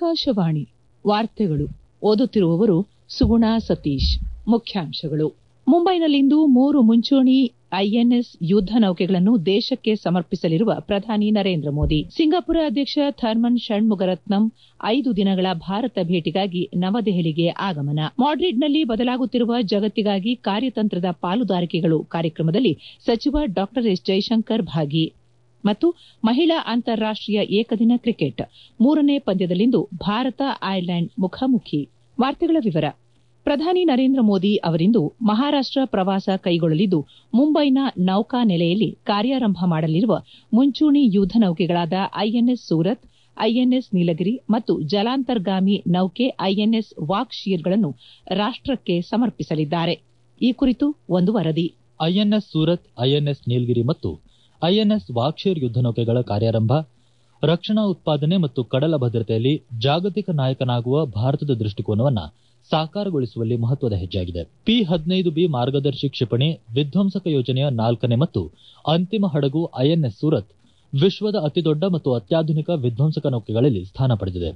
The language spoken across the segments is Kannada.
ಆಕಾಶವಾಣಿ ವಾರ್ತೆಗಳು ಓದುತ್ತಿರುವವರು ಸುಗುಣ ಸತೀಶ್ ಮುಖ್ಯಾಂಶಗಳು ಮುಂಬೈನಲ್ಲಿಂದು ಮೂರು ಮುಂಚೂಣಿ ಐಎನ್ಎಸ್ ಯುದ್ದ ನೌಕೆಗಳನ್ನು ದೇಶಕ್ಕೆ ಸಮರ್ಪಿಸಲಿರುವ ಪ್ರಧಾನಿ ನರೇಂದ್ರ ಮೋದಿ ಸಿಂಗಾಪುರ ಅಧ್ಯಕ್ಷ ಥರ್ಮನ್ ಷಣ್ಮುಗರತ್ನಂ ಐದು ದಿನಗಳ ಭಾರತ ಭೇಟಿಗಾಗಿ ನವದೆಹಲಿಗೆ ಆಗಮನ ಮಾಡ್ರಿಡ್ನಲ್ಲಿ ಬದಲಾಗುತ್ತಿರುವ ಜಗತ್ತಿಗಾಗಿ ಕಾರ್ಯತಂತ್ರದ ಪಾಲುದಾರಿಕೆಗಳು ಕಾರ್ಯಕ್ರಮದಲ್ಲಿ ಸಚಿವ ಡಾ ಎಸ್ ಜೈಶಂಕರ್ ಭಾಗಿ ಮತ್ತು ಮಹಿಳಾ ಅಂತಾರಾಷ್ಟೀಯ ಏಕದಿನ ಕ್ರಿಕೆಟ್ ಮೂರನೇ ಪಂದ್ಯದಲ್ಲಿಂದು ಭಾರತ ಐರ್ಲೆಂಡ್ ಮುಖಾಮುಖಿ ವಾರ್ತೆಗಳ ವಿವರ ಪ್ರಧಾನಿ ನರೇಂದ್ರ ಮೋದಿ ಅವರಿಂದು ಮಹಾರಾಷ್ಟ ಪ್ರವಾಸ ಕೈಗೊಳ್ಳಲಿದ್ದು ಮುಂಬೈನ ನೌಕಾನೆಲೆಯಲ್ಲಿ ಕಾರ್ಯಾರಂಭ ಮಾಡಲಿರುವ ಮುಂಚೂಣಿ ಯುದ್ದ ನೌಕೆಗಳಾದ ಐಎನ್ಎಸ್ ಸೂರತ್ ಐಎನ್ಎಸ್ ನೀಲಗಿರಿ ಮತ್ತು ಜಲಾಂತರ್ಗಾಮಿ ನೌಕೆ ಐಎನ್ಎಸ್ ವಾಕ್ ಶೀರ್ಗಳನ್ನು ರಾಷ್ಟಕ್ಕೆ ಸಮರ್ಪಿಸಲಿದ್ದಾರೆ ಈ ಕುರಿತು ಒಂದು ವರದಿ ಐಎನ್ಎಸ್ ಸೂರತ್ ಐಎನ್ಎಸ್ ನೀಲಗಿರಿ ಮತ್ತು ಐಎನ್ಎಸ್ ವಾಕ್ಷೀರ್ ಯುದ್ದ ನೌಕೆಗಳ ಕಾರ್ಯಾರಂಭ ರಕ್ಷಣಾ ಉತ್ಪಾದನೆ ಮತ್ತು ಕಡಲ ಭದ್ರತೆಯಲ್ಲಿ ಜಾಗತಿಕ ನಾಯಕನಾಗುವ ಭಾರತದ ದೃಷ್ಟಿಕೋನವನ್ನು ಸಾಕಾರಗೊಳಿಸುವಲ್ಲಿ ಮಹತ್ವದ ಹೆಜ್ಜೆಯಾಗಿದೆ ಪಿ ಹದಿನೈದು ಬಿ ಮಾರ್ಗದರ್ಶಿ ಕ್ಷಿಪಣಿ ವಿಧ್ವಂಸಕ ಯೋಜನೆಯ ನಾಲ್ಕನೇ ಮತ್ತು ಅಂತಿಮ ಹಡಗು ಐಎನ್ಎಸ್ ಸೂರತ್ ವಿಶ್ವದ ಅತಿದೊಡ್ಡ ಮತ್ತು ಅತ್ಯಾಧುನಿಕ ವಿಧ್ವಂಸಕ ನೌಕೆಗಳಲ್ಲಿ ಸ್ಥಾನ ಪಡೆದಿದೆ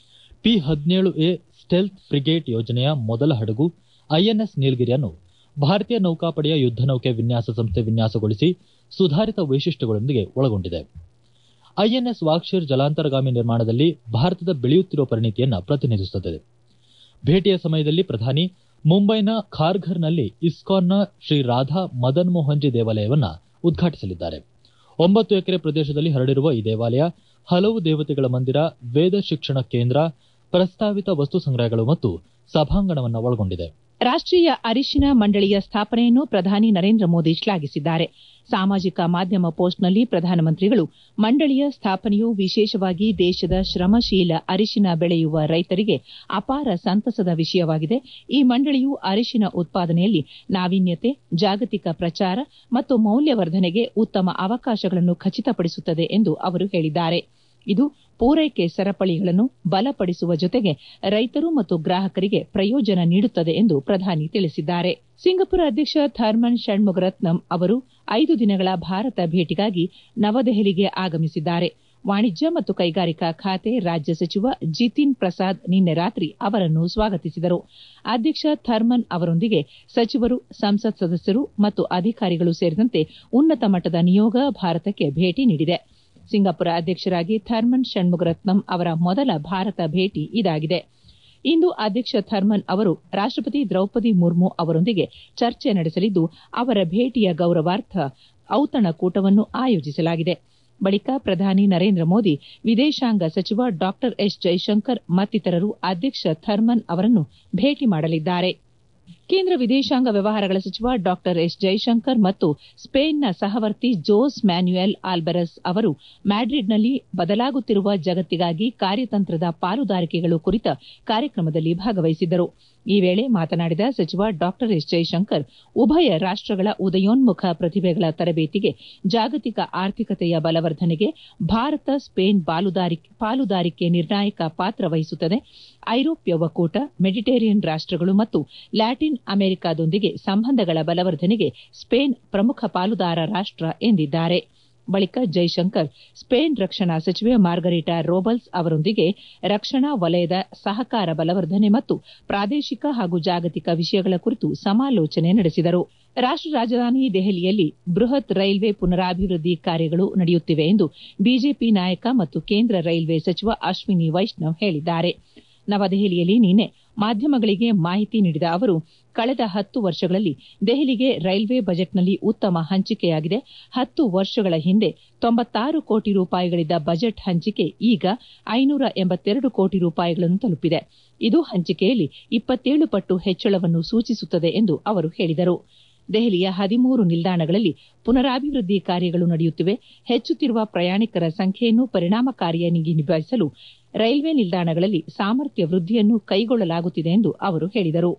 ಪಿ ಹದಿನೇಳು ಎ ಸ್ಟೆಲ್ತ್ ಫ್ರಿಗೇಟ್ ಯೋಜನೆಯ ಮೊದಲ ಹಡಗು ಐಎನ್ಎಸ್ ನೀಲಗಿರಿಯನ್ನು ಭಾರತೀಯ ನೌಕಾಪಡೆಯ ಯುದ್ದ ನೌಕೆ ವಿನ್ಯಾಸ ಸಂಸ್ಥೆ ವಿನ್ಯಾಸಗೊಳಿಸಿ ಸುಧಾರಿತ ವೈಶಿಷ್ಟ್ಯಗಳೊಂದಿಗೆ ಒಳಗೊಂಡಿದೆ ಐಎನ್ಎಸ್ ವಾಕ್ಷೀರ್ ಜಲಾಂತರ್ಗಾಮಿ ನಿರ್ಮಾಣದಲ್ಲಿ ಭಾರತದ ಬೆಳೆಯುತ್ತಿರುವ ಪರಿಣಿತಿಯನ್ನು ಪ್ರತಿನಿಧಿಸುತ್ತದೆ ಭೇಟಿಯ ಸಮಯದಲ್ಲಿ ಪ್ರಧಾನಿ ಮುಂಬೈನ ಖಾರ್ಘರ್ನಲ್ಲಿ ಇಸ್ಕಾನ್ನ ಶ್ರೀ ರಾಧಾ ಮದನ್ ಮೋಹನ್ಜಿ ದೇವಾಲಯವನ್ನು ಉದ್ಘಾಟಿಸಲಿದ್ದಾರೆ ಒಂಬತ್ತು ಎಕರೆ ಪ್ರದೇಶದಲ್ಲಿ ಹರಡಿರುವ ಈ ದೇವಾಲಯ ಹಲವು ದೇವತೆಗಳ ಮಂದಿರ ವೇದ ಶಿಕ್ಷಣ ಕೇಂದ್ರ ಪ್ರಸ್ತಾವಿತ ವಸ್ತು ಸಂಗ್ರಹಗಳು ಮತ್ತು ಸಭಾಂಗಣವನ್ನು ಒಳಗೊಂಡಿದೆ ರಾಷ್ಟೀಯ ಅರಿಶಿನ ಮಂಡಳಿಯ ಸ್ಥಾಪನೆಯನ್ನು ಪ್ರಧಾನಿ ನರೇಂದ್ರ ಮೋದಿ ಶ್ಲಾಘಿಸಿದ್ದಾರೆ ಸಾಮಾಜಿಕ ಮಾಧ್ಯಮ ಪೋಸ್ಟ್ನಲ್ಲಿ ಪ್ರಧಾನಮಂತ್ರಿಗಳು ಮಂಡಳಿಯ ಸ್ಥಾಪನೆಯು ವಿಶೇಷವಾಗಿ ದೇಶದ ಶ್ರಮಶೀಲ ಅರಿಶಿನ ಬೆಳೆಯುವ ರೈತರಿಗೆ ಅಪಾರ ಸಂತಸದ ವಿಷಯವಾಗಿದೆ ಈ ಮಂಡಳಿಯು ಅರಿಶಿನ ಉತ್ಪಾದನೆಯಲ್ಲಿ ನಾವೀನ್ಯತೆ ಜಾಗತಿಕ ಪ್ರಚಾರ ಮತ್ತು ಮೌಲ್ಯವರ್ಧನೆಗೆ ಉತ್ತಮ ಅವಕಾಶಗಳನ್ನು ಖಚಿತಪಡಿಸುತ್ತದೆ ಎಂದು ಅವರು ಹೇಳಿದ್ದಾರೆ ಇದು ಪೂರೈಕೆ ಸರಪಳಿಗಳನ್ನು ಬಲಪಡಿಸುವ ಜೊತೆಗೆ ರೈತರು ಮತ್ತು ಗ್ರಾಹಕರಿಗೆ ಪ್ರಯೋಜನ ನೀಡುತ್ತದೆ ಎಂದು ಪ್ರಧಾನಿ ತಿಳಿಸಿದ್ದಾರೆ ಸಿಂಗಪುರ ಅಧ್ಯಕ್ಷ ಥರ್ಮನ್ ಷಣ್ಮುಗರತ್ನಂ ಅವರು ಐದು ದಿನಗಳ ಭಾರತ ಭೇಟಿಗಾಗಿ ನವದೆಹಲಿಗೆ ಆಗಮಿಸಿದ್ದಾರೆ ವಾಣಿಜ್ಯ ಮತ್ತು ಕೈಗಾರಿಕಾ ಖಾತೆ ರಾಜ್ಯ ಸಚಿವ ಜಿತಿನ್ ಪ್ರಸಾದ್ ನಿನ್ನೆ ರಾತ್ರಿ ಅವರನ್ನು ಸ್ವಾಗತಿಸಿದರು ಅಧ್ಯಕ್ಷ ಥರ್ಮನ್ ಅವರೊಂದಿಗೆ ಸಚಿವರು ಸಂಸತ್ ಸದಸ್ಯರು ಮತ್ತು ಅಧಿಕಾರಿಗಳು ಸೇರಿದಂತೆ ಉನ್ನತ ಮಟ್ಟದ ನಿಯೋಗ ಭಾರತಕ್ಕೆ ಭೇಟಿ ನೀಡಿದೆ ಸಿಂಗಾಪುರ ಅಧ್ಯಕ್ಷರಾಗಿ ಥರ್ಮನ್ ಷಣ್ಮುಗರತ್ನಂ ಅವರ ಮೊದಲ ಭಾರತ ಭೇಟಿ ಇದಾಗಿದೆ ಇಂದು ಅಧ್ಯಕ್ಷ ಥರ್ಮನ್ ಅವರು ರಾಷ್ಟಪತಿ ದ್ರೌಪದಿ ಮುರ್ಮು ಅವರೊಂದಿಗೆ ಚರ್ಚೆ ನಡೆಸಲಿದ್ದು ಅವರ ಭೇಟಿಯ ಗೌರವಾರ್ಥ ಔತಣಕೂಟವನ್ನು ಆಯೋಜಿಸಲಾಗಿದೆ ಬಳಿಕ ಪ್ರಧಾನಿ ನರೇಂದ್ರ ಮೋದಿ ವಿದೇಶಾಂಗ ಸಚಿವ ಡಾ ಎಸ್ ಜೈಶಂಕರ್ ಮತ್ತಿತರರು ಅಧ್ಯಕ್ಷ ಥರ್ಮನ್ ಅವರನ್ನು ಭೇಟಿ ಮಾಡಲಿದ್ದಾರೆ ಕೇಂದ್ರ ವಿದೇಶಾಂಗ ವ್ಯವಹಾರಗಳ ಸಚಿವ ಡಾ ಎಸ್ ಜೈಶಂಕರ್ ಮತ್ತು ಸ್ಪೇನ್ನ ಸಹವರ್ತಿ ಜೋಸ್ ಮ್ಯಾನ್ಯುಯಲ್ ಆಲ್ಬರಸ್ ಅವರು ಮ್ಯಾಡ್ರಿಡ್ನಲ್ಲಿ ಬದಲಾಗುತ್ತಿರುವ ಜಗತ್ತಿಗಾಗಿ ಕಾರ್ಯತಂತ್ರದ ಪಾಲುದಾರಿಕೆಗಳು ಕುರಿತ ಕಾರ್ಯಕ್ರಮದಲ್ಲಿ ಭಾಗವಹಿಸಿದ್ದರು ಈ ವೇಳೆ ಮಾತನಾಡಿದ ಸಚಿವ ಡಾ ಎಸ್ ಜೈಶಂಕರ್ ಉಭಯ ರಾಷ್ಟಗಳ ಉದಯೋನ್ಮುಖ ಪ್ರತಿಭೆಗಳ ತರಬೇತಿಗೆ ಜಾಗತಿಕ ಆರ್ಥಿಕತೆಯ ಬಲವರ್ಧನೆಗೆ ಭಾರತ ಸ್ಪೇನ್ ಪಾಲುದಾರಿಕೆ ನಿರ್ಣಾಯಕ ಪಾತ್ರ ವಹಿಸುತ್ತದೆ ಐರೋಪ್ಯ ಒಕ್ಕೂಟ ಮೆಡಿಟೇರಿಯನ್ ರಾಷ್ಟಗಳು ಮತ್ತು ಲ್ಯಾಟಿನ್ ಅಮೆರಿಕಾದೊಂದಿಗೆ ಸಂಬಂಧಗಳ ಬಲವರ್ಧನೆಗೆ ಸ್ಪೇನ್ ಪ್ರಮುಖ ಪಾಲುದಾರ ರಾಷ್ಟ ಎಂದಿದ್ದಾರೆ ಬಳಿಕ ಜೈಶಂಕರ್ ಸ್ಪೇನ್ ರಕ್ಷಣಾ ಸಚಿವೆ ಮಾರ್ಗರಿಟಾ ರೋಬಲ್ಸ್ ಅವರೊಂದಿಗೆ ರಕ್ಷಣಾ ವಲಯದ ಸಹಕಾರ ಬಲವರ್ಧನೆ ಮತ್ತು ಪ್ರಾದೇಶಿಕ ಹಾಗೂ ಜಾಗತಿಕ ವಿಷಯಗಳ ಕುರಿತು ಸಮಾಲೋಚನೆ ನಡೆಸಿದರು ರಾಷ್ಟ ರಾಜಧಾನಿ ದೆಹಲಿಯಲ್ಲಿ ಬೃಹತ್ ರೈಲ್ವೆ ಪುನರಾಭಿವೃದ್ಧಿ ಕಾರ್ಯಗಳು ನಡೆಯುತ್ತಿವೆ ಎಂದು ಬಿಜೆಪಿ ನಾಯಕ ಮತ್ತು ಕೇಂದ್ರ ರೈಲ್ವೆ ಸಚಿವ ಅಶ್ವಿನಿ ವೈಷ್ಣವ್ ಹೇಳಿದ್ದಾರೆ ನವದೆಹಲಿಯಲ್ಲಿ ನಿನ್ನೆ ಮಾಧ್ಯಮಗಳಿಗೆ ಮಾಹಿತಿ ನೀಡಿದ ಅವರು ಕಳೆದ ಹತ್ತು ವರ್ಷಗಳಲ್ಲಿ ದೆಹಲಿಗೆ ರೈಲ್ವೆ ಬಜೆಟ್ನಲ್ಲಿ ಉತ್ತಮ ಹಂಚಿಕೆಯಾಗಿದೆ ಹತ್ತು ವರ್ಷಗಳ ಹಿಂದೆ ತೊಂಬತ್ತಾರು ಕೋಟಿ ರೂಪಾಯಿಗಳಿದ್ದ ಬಜೆಟ್ ಹಂಚಿಕೆ ಈಗ ಐನೂರ ಎಂಬತ್ತೆರಡು ಕೋಟಿ ರೂಪಾಯಿಗಳನ್ನು ತಲುಪಿದೆ ಇದು ಹಂಚಿಕೆಯಲ್ಲಿ ಇಪ್ಪತ್ತೇಳು ಪಟ್ಟು ಹೆಚ್ಚಳವನ್ನು ಸೂಚಿಸುತ್ತದೆ ಎಂದು ಅವರು ಹೇಳಿದರು ದೆಹಲಿಯ ಹದಿಮೂರು ನಿಲ್ದಾಣಗಳಲ್ಲಿ ಪುನರಾಭಿವೃದ್ಧಿ ಕಾರ್ಯಗಳು ನಡೆಯುತ್ತಿವೆ ಹೆಚ್ಚುತ್ತಿರುವ ಪ್ರಯಾಣಿಕರ ಸಂಖ್ಯೆಯನ್ನು ಪರಿಣಾಮಕಾರಿಯಾಗಿ ನಿಭಾಯಿಸಲು ರೈಲ್ವೆ ನಿಲ್ದಾಣಗಳಲ್ಲಿ ಸಾಮರ್ಥ್ಯ ವೃದ್ಧಿಯನ್ನು ಕೈಗೊಳ್ಳಲಾಗುತ್ತಿದೆ ಎಂದು ಅವರು ಹೇಳಿದರು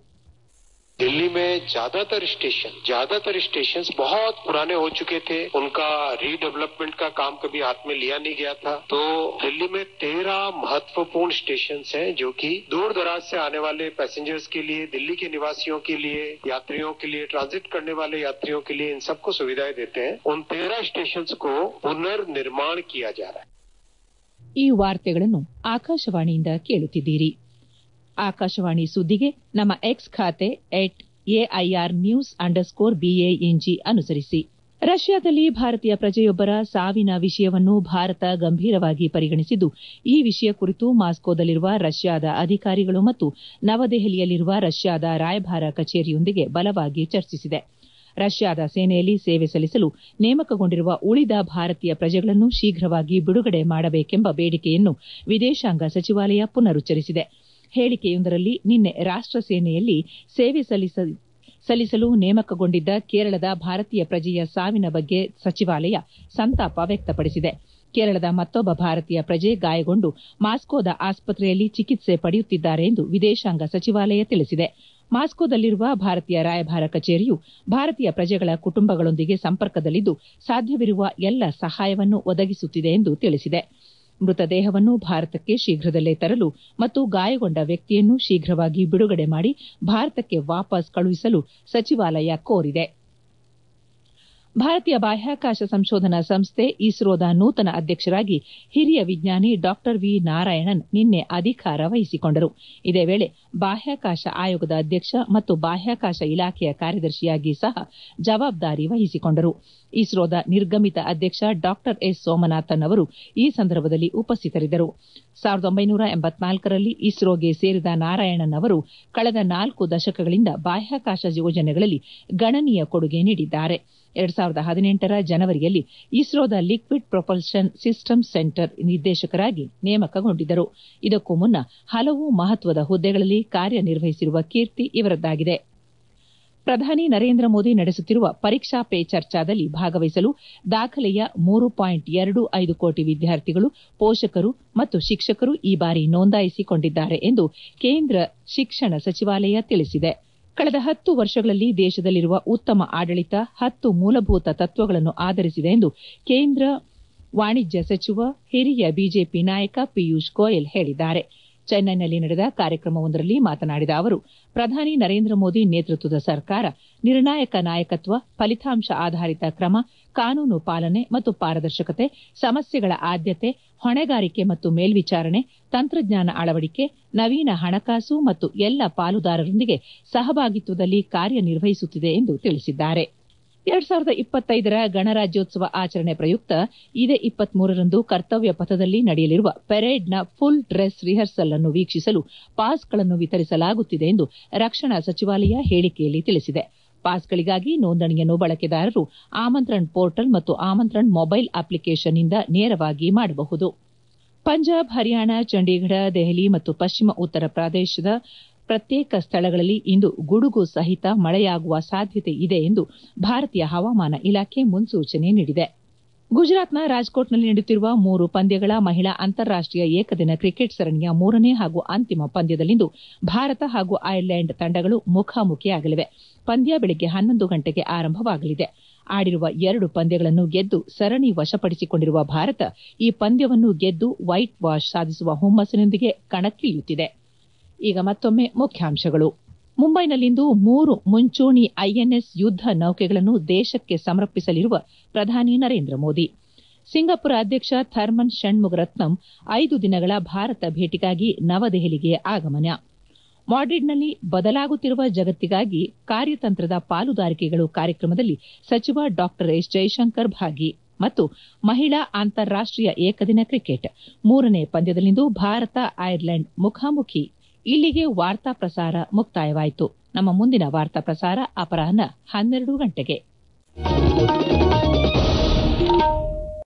दिल्ली में ज्यादातर स्टेशन ज्यादातर स्टेशन बहुत पुराने हो चुके थे उनका रीडेवलपमेंट का काम कभी हाथ में लिया नहीं गया था तो दिल्ली में तेरह महत्वपूर्ण स्टेशन हैं जो कि दूर दराज से आने वाले पैसेंजर्स के लिए दिल्ली के निवासियों के लिए यात्रियों के लिए ट्रांजिट करने वाले यात्रियों के लिए इन सबको सुविधाएं देते हैं उन तेरह स्टेशन को पुनर्निर्माण किया जा रहा है ಈ ವಾರ್ತೆಗಳನ್ನು ಆಕಾಶವಾಣಿಯಿಂದ ಕೇಳುತ್ತಿದ್ದೀರಿ ಆಕಾಶವಾಣಿ ಸುದ್ದಿಗೆ ನಮ್ಮ ಎಕ್ಸ್ ಖಾತೆ at AIR news underscore B A N G ಅನುಸರಿಸಿ ರಷ್ಯಾದಲ್ಲಿ ಭಾರತೀಯ ಪ್ರಜೆಯೊಬ್ಬರ ಸಾವಿನ ವಿಷಯವನ್ನು ಭಾರತ ಗಂಭೀರವಾಗಿ ಪರಿಗಣಿಸಿದ್ದು ಈ ವಿಷಯ ಕುರಿತು ಮಾಸ್ಕೋದಲ್ಲಿರುವ ರಷ್ಯಾದ ಅಧಿಕಾರಿಗಳು ಮತ್ತು ನವದೆಹಲಿಯಲ್ಲಿರುವ ರಷ್ಯಾದ ರಾಯಭಾರ ಕಚೇರಿಯೊಂದಿಗೆ ಬಲವಾಗಿ ಚರ್ಚಿಸಿದೆ ರಷ್ಯಾದ ಸೇನೆಯಲ್ಲಿ ಸೇವೆ ಸಲ್ಲಿಸಲು ನೇಮಕಗೊಂಡಿರುವ ಉಳಿದ ಭಾರತೀಯ ಪ್ರಜೆಗಳನ್ನು ಶೀಘ್ರವಾಗಿ ಬಿಡುಗಡೆ ಮಾಡಬೇಕೆಂಬ ಬೇಡಿಕೆಯನ್ನು ವಿದೇಶಾಂಗ ಸಚಿವಾಲಯ ಪುನರುಚ್ಚರಿಸಿದೆ ಹೇಳಿಕೆಯೊಂದರಲ್ಲಿ ನಿನ್ನೆ ರಾಷ್ಟ ಸೇನೆಯಲ್ಲಿ ಸೇವೆ ಸಲ್ಲಿಸಲು ನೇಮಕಗೊಂಡಿದ್ದ ಕೇರಳದ ಭಾರತೀಯ ಪ್ರಜೆಯ ಸಾವಿನ ಬಗ್ಗೆ ಸಚಿವಾಲಯ ಸಂತಾಪ ವ್ಯಕ್ತಪಡಿಸಿದೆ ಕೇರಳದ ಮತ್ತೊಬ್ಬ ಭಾರತೀಯ ಪ್ರಜೆ ಗಾಯಗೊಂಡು ಮಾಸ್ಕೋದ ಆಸ್ಪತ್ರೆಯಲ್ಲಿ ಚಿಕಿತ್ಸೆ ಪಡೆಯುತ್ತಿದ್ದಾರೆ ಎಂದು ವಿದೇಶಾಂಗ ಸಚಿವಾಲಯ ತಿಳಿಸಿದೆ ಮಾಸ್ಕೋದಲ್ಲಿರುವ ಭಾರತೀಯ ರಾಯಭಾರ ಕಚೇರಿಯು ಭಾರತೀಯ ಪ್ರಜೆಗಳ ಕುಟುಂಬಗಳೊಂದಿಗೆ ಸಂಪರ್ಕದಲ್ಲಿದ್ದು ಸಾಧ್ಯವಿರುವ ಎಲ್ಲ ಸಹಾಯವನ್ನು ಒದಗಿಸುತ್ತಿದೆ ಎಂದು ತಿಳಿಸಿದೆ ಮೃತದೇಹವನ್ನು ಭಾರತಕ್ಕೆ ಶೀಘ್ರದಲ್ಲೇ ತರಲು ಮತ್ತು ಗಾಯಗೊಂಡ ವ್ಯಕ್ತಿಯನ್ನು ಶೀಘ್ರವಾಗಿ ಬಿಡುಗಡೆ ಮಾಡಿ ಭಾರತಕ್ಕೆ ವಾಪಸ್ ಕಳುಹಿಸಲು ಸಚಿವಾಲಯ ಕೋರಿದೆ ಭಾರತೀಯ ಬಾಹ್ಯಾಕಾಶ ಸಂಶೋಧನಾ ಸಂಸ್ಥೆ ಇಸ್ರೋದ ನೂತನ ಅಧ್ಯಕ್ಷರಾಗಿ ಹಿರಿಯ ವಿಜ್ಞಾನಿ ಡಾ ವಿ ನಾರಾಯಣನ್ ನಿನ್ನೆ ಅಧಿಕಾರ ವಹಿಸಿಕೊಂಡರು ಇದೇ ವೇಳೆ ಬಾಹ್ಯಾಕಾಶ ಆಯೋಗದ ಅಧ್ಯಕ್ಷ ಮತ್ತು ಬಾಹ್ಯಾಕಾಶ ಇಲಾಖೆಯ ಕಾರ್ಯದರ್ಶಿಯಾಗಿ ಸಹ ಜವಾಬ್ದಾರಿ ವಹಿಸಿಕೊಂಡರು ಇಸ್ರೋದ ನಿರ್ಗಮಿತ ಅಧ್ಯಕ್ಷ ಡಾ ಎಸ್ ಸೋಮನಾಥನ್ ಅವರು ಈ ಸಂದರ್ಭದಲ್ಲಿ ಉಪಸ್ಥಿತರಿದ್ದರು ಸಾವಿರದ ಒಂಬೈನೂರ ಎಂಬತ್ನಾಲ್ಕರಲ್ಲಿ ಇಸ್ರೋಗೆ ಸೇರಿದ ನಾರಾಯಣನ್ ಅವರು ಕಳೆದ ನಾಲ್ಕು ದಶಕಗಳಿಂದ ಬಾಹ್ಯಾಕಾಶ ಯೋಜನೆಗಳಲ್ಲಿ ಗಣನೀಯ ಕೊಡುಗೆ ನೀಡಿದ್ದಾರೆ ಎರಡ್ ಸಾವಿರದ ಹದಿನೆಂಟರ ಜನವರಿಯಲ್ಲಿ ಇಸ್ರೋದ ಲಿಕ್ವಿಡ್ ಪ್ರೊಪಲ್ಷನ್ ಸಿಸ್ಟಮ್ ಸೆಂಟರ್ ನಿರ್ದೇಶಕರಾಗಿ ನೇಮಕಗೊಂಡಿದ್ದರು ಇದಕ್ಕೂ ಮುನ್ನ ಹಲವು ಮಹತ್ವದ ಹುದ್ದೆಗಳಲ್ಲಿ ಕಾರ್ಯನಿರ್ವಹಿಸಿರುವ ಕೀರ್ತಿ ಇವರದ್ದಾಗಿದೆ ಪ್ರಧಾನಿ ನರೇಂದ್ರ ಮೋದಿ ನಡೆಸುತ್ತಿರುವ ಪರೀಕ್ಷಾ ಪೇ ಚರ್ಚಾದಲ್ಲಿ ಭಾಗವಹಿಸಲು ದಾಖಲೆಯ ಮೂರು ಪಾಯಿಂಟ್ ಎರಡು ಐದು ಕೋಟಿ ವಿದ್ಯಾರ್ಥಿಗಳು ಪೋಷಕರು ಮತ್ತು ಶಿಕ್ಷಕರು ಈ ಬಾರಿ ನೋಂದಾಯಿಸಿಕೊಂಡಿದ್ದಾರೆ ಎಂದು ಕೇಂದ್ರ ಶಿಕ್ಷಣ ಸಚಿವಾಲಯ ತಿಳಿಸಿದೆ ಕಳೆದ ಹತ್ತು ವರ್ಷಗಳಲ್ಲಿ ದೇಶದಲ್ಲಿರುವ ಉತ್ತಮ ಆಡಳಿತ ಹತ್ತು ಮೂಲಭೂತ ತತ್ವಗಳನ್ನು ಆಧರಿಸಿದೆ ಎಂದು ಕೇಂದ್ರ ವಾಣಿಜ್ಯ ಸಚಿವ ಹಿರಿಯ ಬಿಜೆಪಿ ನಾಯಕ ಪಿಯೂಷ್ ಗೋಯಲ್ ಹೇಳಿದ್ದಾರೆ ಚೆನ್ನೈನಲ್ಲಿ ನಡೆದ ಕಾರ್ಯಕ್ರಮವೊಂದರಲ್ಲಿ ಮಾತನಾಡಿದ ಅವರು ಪ್ರಧಾನಿ ನರೇಂದ್ರ ಮೋದಿ ನೇತೃತ್ವದ ಸರ್ಕಾರ ನಿರ್ಣಾಯಕ ನಾಯಕತ್ವ ಫಲಿತಾಂಶ ಆಧಾರಿತ ಕ್ರಮ ಕಾನೂನು ಪಾಲನೆ ಮತ್ತು ಪಾರದರ್ಶಕತೆ ಸಮಸ್ಯೆಗಳ ಆದ್ಯತೆ ಹೊಣೆಗಾರಿಕೆ ಮತ್ತು ಮೇಲ್ವಿಚಾರಣೆ ತಂತ್ರಜ್ಞಾನ ಅಳವಡಿಕೆ ನವೀನ ಹಣಕಾಸು ಮತ್ತು ಎಲ್ಲ ಪಾಲುದಾರರೊಂದಿಗೆ ಸಹಭಾಗಿತ್ವದಲ್ಲಿ ಕಾರ್ಯನಿರ್ವಹಿಸುತ್ತಿದೆ ಎಂದು ತಿಳಿಸಿದ್ದಾರೆ ಎರಡ್ ಸಾವಿರದ ಇಪ್ಪತ್ತೈದರ ಗಣರಾಜ್ಯೋತ್ಸವ ಆಚರಣೆ ಪ್ರಯುಕ್ತ ಇದೇ ಇಪ್ಪತ್ಮೂರರಂದು ಕರ್ತವ್ಯ ಪಥದಲ್ಲಿ ನಡೆಯಲಿರುವ ಪೆರೇಡ್ನ ಫುಲ್ ಡ್ರೆಸ್ ರಿಹರ್ಸಲ್ ಅನ್ನು ವೀಕ್ಷಿಸಲು ಪಾಸ್ಗಳನ್ನು ವಿತರಿಸಲಾಗುತ್ತಿದೆ ಎಂದು ರಕ್ಷಣಾ ಸಚಿವಾಲಯ ಹೇಳಿಕೆಯಲ್ಲಿ ತಿಳಿಸಿದೆ ಪಾಸ್ಗಳಿಗಾಗಿ ನೋಂದಣಿಯನ್ನು ಬಳಕೆದಾರರು ಆಮಂತ್ರಣ ಪೋರ್ಟಲ್ ಮತ್ತು ಆಮಂತ್ರಣ ಮೊಬೈಲ್ ಅಪ್ಲಿಕೇಶನ್ನಿಂದ ನೇರವಾಗಿ ಮಾಡಬಹುದು ಪಂಜಾಬ್ ಹರಿಯಾಣ ಚಂಡೀಗಢ ದೆಹಲಿ ಮತ್ತು ಪಶ್ಚಿಮ ಉತ್ತರ ಪ್ರದೇಶದ ಪ್ರತ್ಯೇಕ ಸ್ಥಳಗಳಲ್ಲಿ ಇಂದು ಗುಡುಗು ಸಹಿತ ಮಳೆಯಾಗುವ ಸಾಧ್ಯತೆ ಇದೆ ಎಂದು ಭಾರತೀಯ ಹವಾಮಾನ ಇಲಾಖೆ ಮುನ್ಸೂಚನೆ ನೀಡಿದೆ ಗುಜರಾತ್ನ ರಾಜ್ಕೋಟ್ನಲ್ಲಿ ನಡೆಯುತ್ತಿರುವ ಮೂರು ಪಂದ್ಯಗಳ ಮಹಿಳಾ ಅಂತಾರಾಷ್ಟೀಯ ಏಕದಿನ ಕ್ರಿಕೆಟ್ ಸರಣಿಯ ಮೂರನೇ ಹಾಗೂ ಅಂತಿಮ ಪಂದ್ಯದಲ್ಲಿಂದು ಭಾರತ ಹಾಗೂ ಐರ್ಲೆಂಡ್ ತಂಡಗಳು ಮುಖಾಮುಖಿಯಾಗಲಿವೆ ಪಂದ್ಯ ಬೆಳಗ್ಗೆ ಹನ್ನೊಂದು ಗಂಟೆಗೆ ಆರಂಭವಾಗಲಿದೆ ಆಡಿರುವ ಎರಡು ಪಂದ್ಯಗಳನ್ನು ಗೆದ್ದು ಸರಣಿ ವಶಪಡಿಸಿಕೊಂಡಿರುವ ಭಾರತ ಈ ಪಂದ್ಯವನ್ನು ಗೆದ್ದು ವೈಟ್ ವಾಶ್ ಸಾಧಿಸುವ ಹುಮ್ಮಸ್ಸಿನೊಂದಿಗೆ ಕಣಕ್ಕಿಳಿಯುತ್ತಿದೆ ಈಗ ಮತ್ತೊಮ್ಮೆ ಮುಖ್ಯಾಂಶಗಳು ಮುಂಬೈನಲ್ಲಿಂದು ಮೂರು ಮುಂಚೂಣಿ ಐಎನ್ಎಸ್ ಯುದ್ದ ನೌಕೆಗಳನ್ನು ದೇಶಕ್ಕೆ ಸಮರ್ಪಿಸಲಿರುವ ಪ್ರಧಾನಿ ನರೇಂದ್ರ ಮೋದಿ ಸಿಂಗಾಪುರ ಅಧ್ಯಕ್ಷ ಥರ್ಮನ್ ಷಣ್ಮುಗರತ್ನಂ ಐದು ದಿನಗಳ ಭಾರತ ಭೇಟಿಗಾಗಿ ನವದೆಹಲಿಗೆ ಆಗಮನ ಮಾಡ್ರಿಡ್ನಲ್ಲಿ ಬದಲಾಗುತ್ತಿರುವ ಜಗತ್ತಿಗಾಗಿ ಕಾರ್ಯತಂತ್ರದ ಪಾಲುದಾರಿಕೆಗಳು ಕಾರ್ಯಕ್ರಮದಲ್ಲಿ ಸಚಿವ ಡಾ ಎಸ್ ಜೈಶಂಕರ್ ಭಾಗಿ ಮತ್ತು ಮಹಿಳಾ ಅಂತಾರಾಷ್ಟೀಯ ಏಕದಿನ ಕ್ರಿಕೆಟ್ ಮೂರನೇ ಪಂದ್ಯದಲ್ಲಿಂದು ಭಾರತ ಐರ್ಲೆಂಡ್ ಮುಖಾಮುಖಿ ಇಲ್ಲಿಗೆ ವಾರ್ತಾ ಪ್ರಸಾರ ಮುಕ್ತಾಯವಾಯಿತು ನಮ್ಮ ಮುಂದಿನ ವಾರ್ತಾ ಪ್ರಸಾರ ಅಪರಾಹ್ನ ಹನ್ನೆರಡು ಗಂಟೆಗೆ